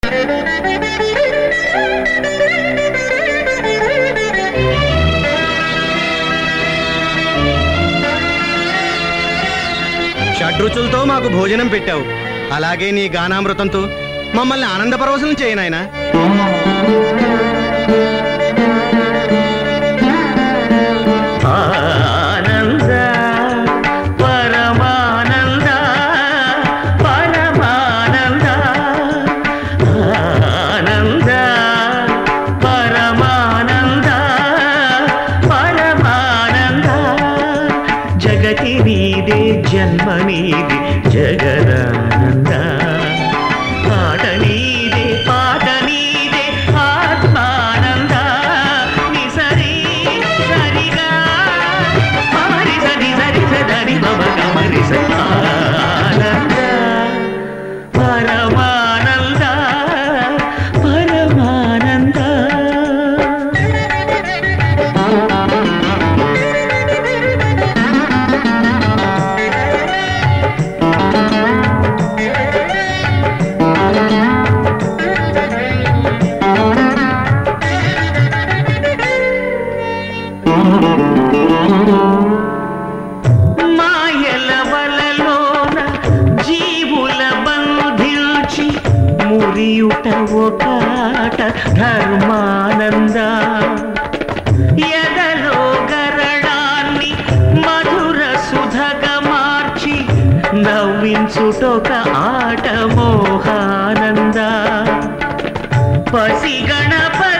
షడ్రుచులతో మాకు భోజనం పెట్టావు అలాగే నీ గానామృతంతో మమ్మల్ని ఆనందపరవశం చేయనాయనా ఆనంద పరమానంద పరమానంద ఆనంద పరమానంద పరమానంద జగతి నీదే జన్మ నీది జగదానంద పాట నీదే పాట నీదే ఆత్మానంద నిసరి సరిగా మమరి సరి సరి సరి మమ గమరి సరి ఆనంద పరమానంద పరమానంద మాయల వలలోన జీవుల బంధించి మురియుట ఒకట ధర్మానంద ఎదలో గరడాన్ని మధుర సుధగా మార్చి నవ్వించుటొక ఆట మోహానంద పసి గణపతి